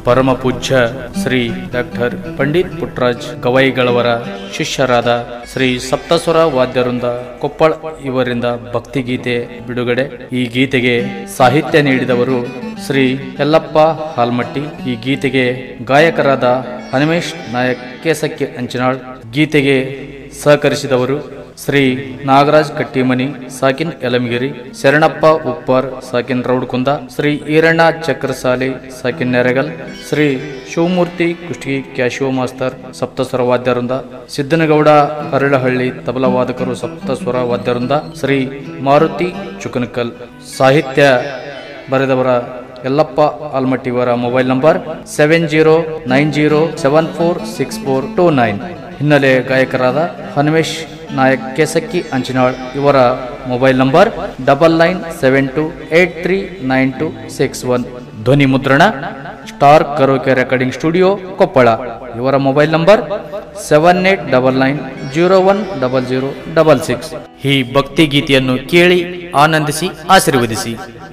ಪರಮ ಪೂಜ್ಯ ಶ್ರೀ ಡಾಕ್ಟರ್ ಪಂಡಿತ್ ಪುಟ್ರಾಜ್ ಗವಾಯಿಗಳವರ ಶಿಷ್ಯರಾದ ಶ್ರೀ ಸಪ್ತಸ್ವರ ವಾದ್ಯವೃಂದ ಕೊಪ್ಪಳ ಇವರಿಂದ ಭಕ್ತಿಗೀತೆ ಬಿಡುಗಡೆ ಈ ಗೀತೆಗೆ ಸಾಹಿತ್ಯ ನೀಡಿದವರು ಶ್ರೀ ಯಲ್ಲಪ್ಪ ಹಾಲ್ಮಟ್ಟಿ ಈ ಗೀತೆಗೆ ಗಾಯಕರಾದ ಹನುಮೇಶ್ ನಾಯಕ್ ಕೇಸಕ್ಕೆ ಅಂಚನಾಳ್ ಗೀತೆಗೆ ಸಹಕರಿಸಿದವರು ಶ್ರೀ ನಾಗರಾಜ್ ಕಟ್ಟಿಮನಿ ಸಾಕಿನ್ ಯಲಮಗಿರಿ ಶರಣಪ್ಪ ಉಪ್ಪಾರ್ ಸಾಕಿನ್ ರೌಡ್ಕುಂದ ಶ್ರೀ ಈರಣ್ಣ ಚಕ್ರಸಾಲಿ ಸಾಕಿನ್ ನೆರೆಗಲ್ ಶ್ರೀ ಶಿವಮೂರ್ತಿ ಕುಷ್ಟಗಿ ಕ್ಯಾಶಿವ ಮಾಸ್ತರ್ ಸಪ್ತಸ್ವರ ವಾದ್ಯವೃಂದ ಸಿದ್ದನಗೌಡ ಹರಳಹಳ್ಳಿ ತಬಲ ವಾದಕರು ಸಪ್ತಸ್ವರ ವಾದ್ಯವೃಂದ ಶ್ರೀ ಮಾರುತಿ ಚುಕನಕಲ್ ಸಾಹಿತ್ಯ ಬರೆದವರ ಯಲ್ಲಪ್ಪ ಆಲ್ಮಟ್ಟಿಯವರ mobile number seven zero nine zero seven four six four two nine ಹಿನ್ನೆಲೆ ಗಾಯಕರಾದ ಹನುಮೇಶ್ ನಾಯಕ್ ಕೇಸಕ್ಕಿ ಅಂಚನಾಳ್ ಇವರ mobile number double nine seven two eight three nine two six one ಧ್ವನಿ ಮುದ್ರಣ star karaoke recording studio Koppal ಇವರ mobile number seven eight double nine zero one double zero double six ಈ ಭಕ್ತಿ ಗೀತೆಯನ್ನು ಕೇಳಿ ಆನಂದಿಸಿ ಆಶೀರ್ವದಿಸಿ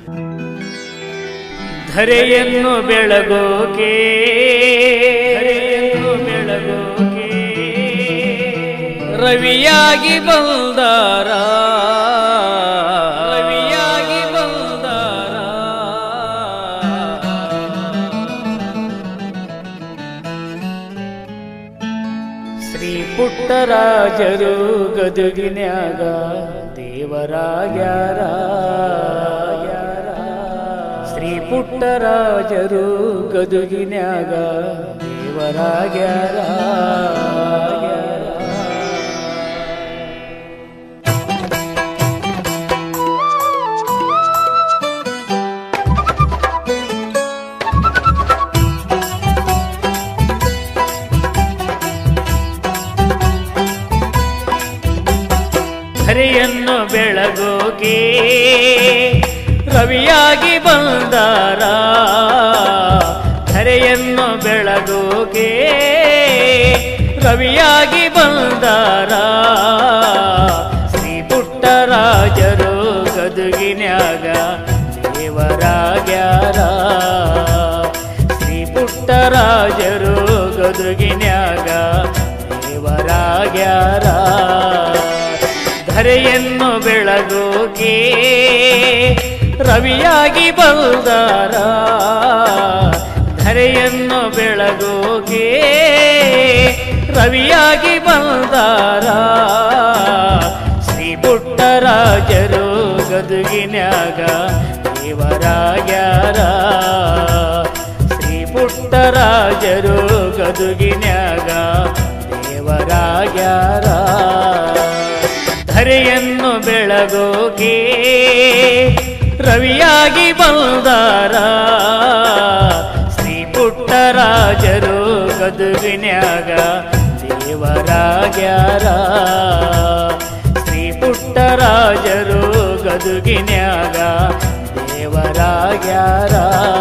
ಧರೆಯನ್ನು ಬೆಳಗೋಕೆ ಧರೆಯನ್ನು ಬೆಳಗೋಕೆ ರವಿಯಾಗಿ ಬಂದಾರ ರವಿಯಾಗಿ ಬಂದಾರ ಶ್ರೀ ಪುಟ್ಟರಾಜರು ಗದುಗಿನ್ಯಾಗ ದೇವರಾಗ್ಯಾರ ಶ್ರೀ ಪುಟ್ಟರಾಜರು ಗದುಗಿನ್ಯಾಗ ದೇವರಾಗ್ಯಾರ ಧರೆಯನ್ನು ಬೆಳಗೋಕೆ ರವಿಯಾಗಿ ಬಂದಾರ ಧರೆಯನ್ನು ಬೆಳಗೋಕೆ ರವಿಯಾಗಿ ಬಂದಾರ ಶ್ರೀ ಪುಟ್ಟರಾಜರು ಗದುಗಿನ್ಯಾಗ ದೇವರಾಗ್ಯಾರ ಶ್ರೀ ಪುಟ್ಟರಾಜರು ಗದುಗಿನ್ಯಾಗ ದೇವರಾಗ್ಯಾರ ಧರೆಯನ್ನು ಬೆಳಗೋಕೆ ರವಿಯಾಗಿ ಬಂದಾರ ಧರೆಯನ್ನು ಬೆಳಗೋಕೆ ರವಿಯಾಗಿ ಬಂದಾರ ಶ್ರೀ ಪುಟ್ಟರಾಜರು ಗದುಗಿನ್ಯಾಗ ದೇವರಾಗ್ಯಾರ ಶ್ರೀ ಪುಟ್ಟರಾಜರು ಗದುಗಿನ್ಯಾಗ ದೇವರಾಗ್ಯಾರ ಧರೆಯನ್ನು ಬೆಳಗೋಕೆ ರವಿಯಾಗಿ ಬಂದಾರ ಶ್ರೀ ಪುಟ್ಟರಾಜರು ಗದುಗಿನ್ಯಾಗ ದೇವರಾಗ್ಯಾರ ಶ್ರೀ ಪುಟ್ಟರಾಜರು ಗದುಗಿನ್ಯಾಗ ದೇವರಾಗ್ಯಾರ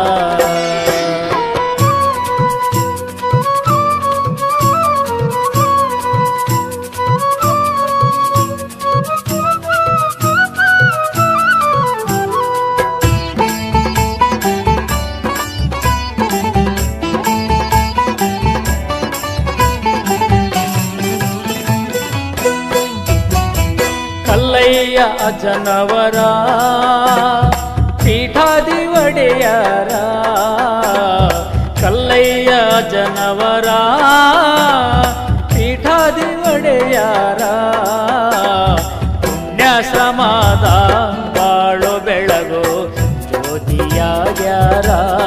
ಕಲ್ಲಯ್ಯ ಅಜನವರ ಪೀಠಾದಿ ಒಡೆಯರ ಕಲ್ಲಯ್ಯ ಜನವರ ಪೀಠಾದಿ ಒಡೆಯರ ಪುಣ್ಯಾಶ್ರಮದ ಬಾಳು ಬೆಳಗು ಜ್ಯೋತಿಯಾಗ್ಯಾರ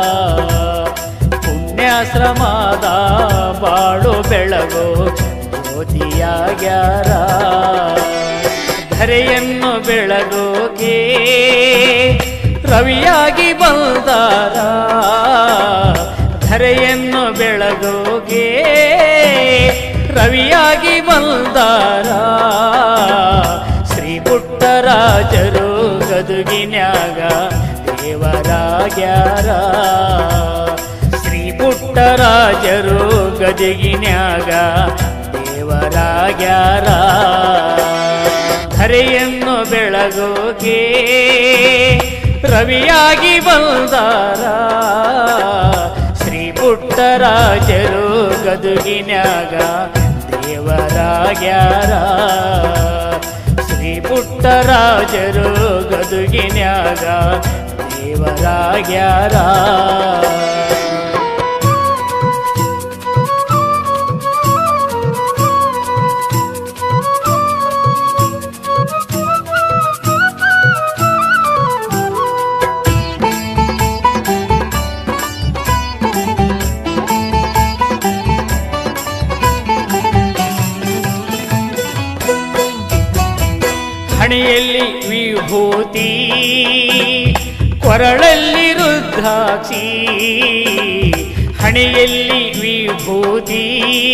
ಪುಣ್ಯಾಶ್ರಮದ ಬಾಳು ಬೆಳಗು ಜ್ಯೋತಿಯಾಗ್ಯಾರ ಧರೆಯನ್ನು ಬೆಳಗೋಕೆ ರವಿಯಾಗಿ ಬಂದಾರ ಧರೆಯನ್ನು ಬೆಳಗೋಕೆ ರವಿಯಾಗಿ ಬಂದಾರ ಶ್ರೀ ಪುಟ್ಟರಾಜರು ಗದುಗಿನ್ಯಾಗ ದೇವರಾಗ್ಯಾರ ಶ್ರೀ ಪುಟ್ಟರಾಜರು ಗದಗಿನ್ಯಾಗ ದೇವರಾಗ್ಯಾರ ಧರೆಯನ್ನು ಬೆಳಗೋಕೆ ರವಿಯಾಗಿ ಬಂದಾರ ಶ್ರೀ ಪುಟ್ಟ ಪುಟ್ಟರಾಜರು ಗದುಗಿನ್ಯಾಗ ದೇವರಾಗ್ಯಾರ ಶ್ರೀ ಪುಟ್ಟರಾಜರು ಗದುಗಿನ್ಯಾಗ ದೇವರಾಗ್ಯಾರ ಹಣೆಯಲ್ಲಿ ವಿಭೂತಿ ಕೊರಳಲ್ಲಿ ರುದ್ರಾಕ್ಷಿ ಹಣೆಯಲ್ಲಿ ವಿಭೂತಿ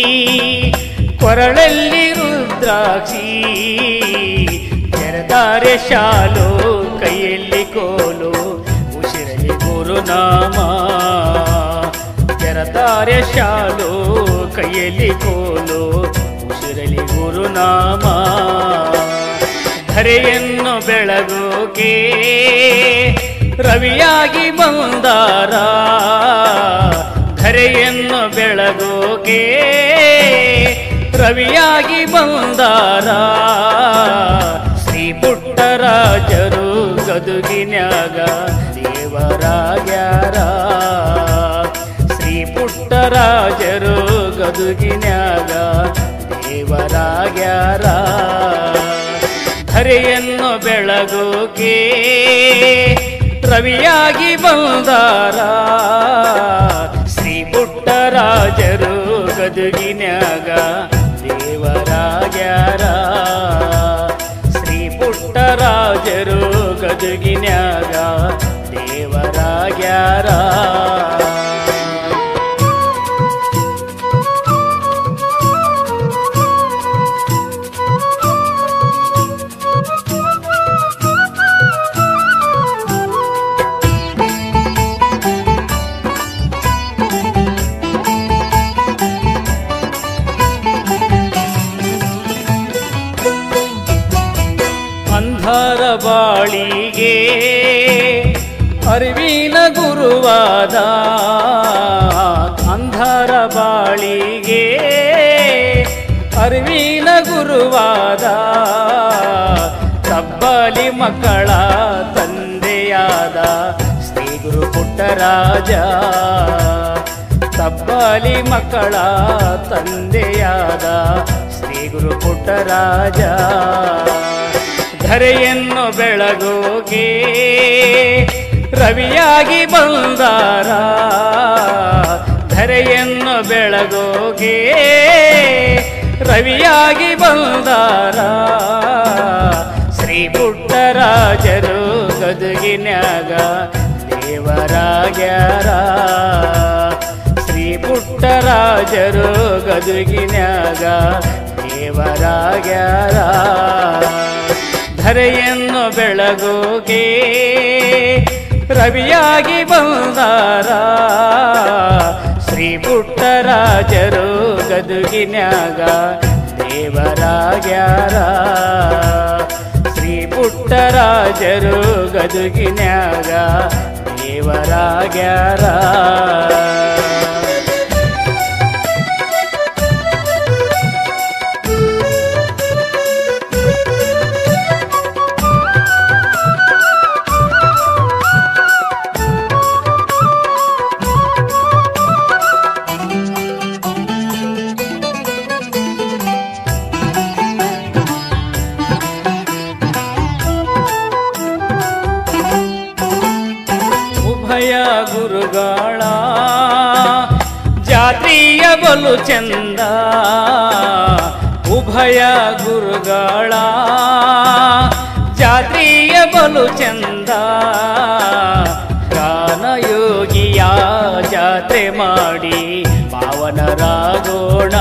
ಕೊರಳಲ್ಲಿ ರುದ್ರಾಕ್ಷಿ ತೆರೆದಾರೆ ಶಾಲು ಕೈಯಲ್ಲಿ ಕೋಲು ಉಸಿರಲ್ಲಿ ಗುರುನಾಮ ತೆರೆದಾರೆ ಶಾಲು ಕೈಯಲ್ಲಿ ಕೋಲು ಉಸಿರಲಿ ಗುರುನಾಮ ಧರೆಯನ್ನು ಬೆಳಗೋಕೆ ರವಿಯಾಗಿ ಬಂದಾರ ಧರೆಯನ್ನು ಬೆಳಗೋಕೆ ರವಿಯಾಗಿ ಬಂದಾರ ಶ್ರೀ ಪುಟ್ಟರಾಜರು ಗದುಗಿನ್ಯಾಗ ದೇವರಾಗ್ಯಾರ ಶ್ರೀ ಪುಟ್ಟರಾಜರು ಗದುಗಿನ್ಯಾಗ ದೇವರಾಗ್ಯಾರ ಧರೆಯನ್ನು ಬೆಳಗೋಕೆ ರವಿಯಾಗಿ ಬಂದಾರ ಶ್ರೀ ಪುಟ್ಟರಾಜರು ಗದುಗಿನ್ಯಾಗ ದೇವರಾಗ್ಯಾರ ಶ್ರೀ ಪುಟ್ಟರಾಜರು ಗದುಗಿನ್ಯಾಗ ದೇವರಾಗ್ಯಾರ ಅಂಧಾರ ಬಾಳಿಗೆ ಅರಿವಿನ ಗುರುವಾದ ಅಂಧಾರ ಬಾಳಿಗೆ ಅರಿವಿನ ಗುರುವಾದ ತಬ್ಬಲಿ ಮಕ್ಕಳ ತಂದೆಯಾದ ಶ್ರೀ ಗುರು ಪುಟ್ಟರಾಜ ತಬ್ಬಲಿ ಮಕ್ಕಳ ತಂದೆಯಾದ ಶ್ರೀ ಗುರು ಪುಟ್ಟರಾಜ ಧರೆಯನ್ನು ಬೆಳಗೋಗೆ ರವಿಯಾಗಿ ಬಂದಾರ ಧರೆಯನ್ನು ಬೆಳಗೋಗೆ ರವಿಯಾಗಿ ಬಂದಾರ ಶ್ರೀ ಪುಟ್ಟರಾಜರು ಗದುಗಿನ್ಯಾಗ ದೇವರಾಗ್ಯಾರ ಶ್ರೀ ಪುಟ್ಟರಾಜರು ಗದುಗಿನ್ಯಾಗ ದೇವರಾಗ್ಯಾರ ಧರೆಯನ್ನು ಬೆಳಗೋಗೆ ರವಿಯಾಗಿ ಬಂದಾರ ಶ್ರೀ ಪುಟ್ಟರಾಜರು ಗದುಗಿನ್ಯಾಗ ದೇವರಾಗ್ಯಾರ ಶ್ರೀ ಪುಟ್ಟರಾಜರು ಗದುಗಿನ್ಯಾಗ ದೇವರಾಗ್ಯಾರ ಉಭಯ ಗುರುಗಳ ಜಾತ್ರೆಯ ಬಲು ಚಂದ ಉಭಯ ಗುರುಗಳ ಜಾತ್ರೆಯ ಬಲು ಚಂದ ಗಾನಯೋಗಿಯ ಜಾತ್ರೆ ಮಾಡಿ ಪಾವನರಾಗೋಣ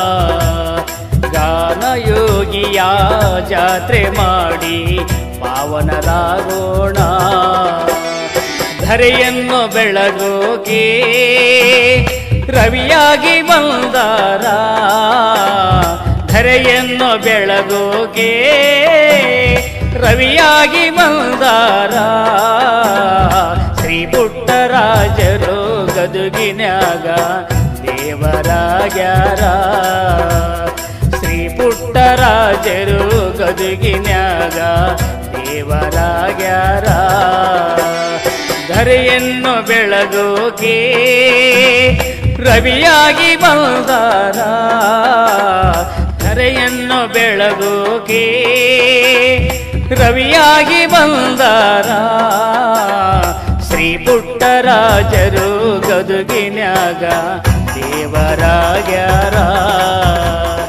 ಗಾನಯೋಗಿಯ ಜಾತ್ರೆ ಮಾಡಿ ಪಾವನರಾಗೋಣ ಧರೆಯನ್ನು ಬೆಳಗೋಗೆ ರವಿಯಾಗಿ ಬಂದಾರ ಧರೆಯನ್ನು ಬೆಳಗೋಗೆ ರವಿಯಾಗಿ ಬಂದಾರ ಶ್ರೀ ಪುಟ್ಟರಾಜರು ಗದುಗಿನ್ಯಾಗ ದೇವರಾಗ್ಯಾರ ಶ್ರೀ ಪುಟ್ಟರಾಜರು ಗದುಗಿನ್ಯಾಗ ದೇವರಾಗ್ಯಾರ ಧರೆಯನ್ನು ಬೆಳಗೋಕೆ ರವಿಯಾಗಿ ಬಂದಾರ ಧರೆಯನ್ನು ಬೆಳಗೋಕೆ ರವಿಯಾಗಿ ಬಂದಾರ ಶ್ರೀ ಪುಟ್ಟರಾಜರು ಗದುಗಿನ್ಯಾಗ ದೇವರಾಗ್ಯಾರ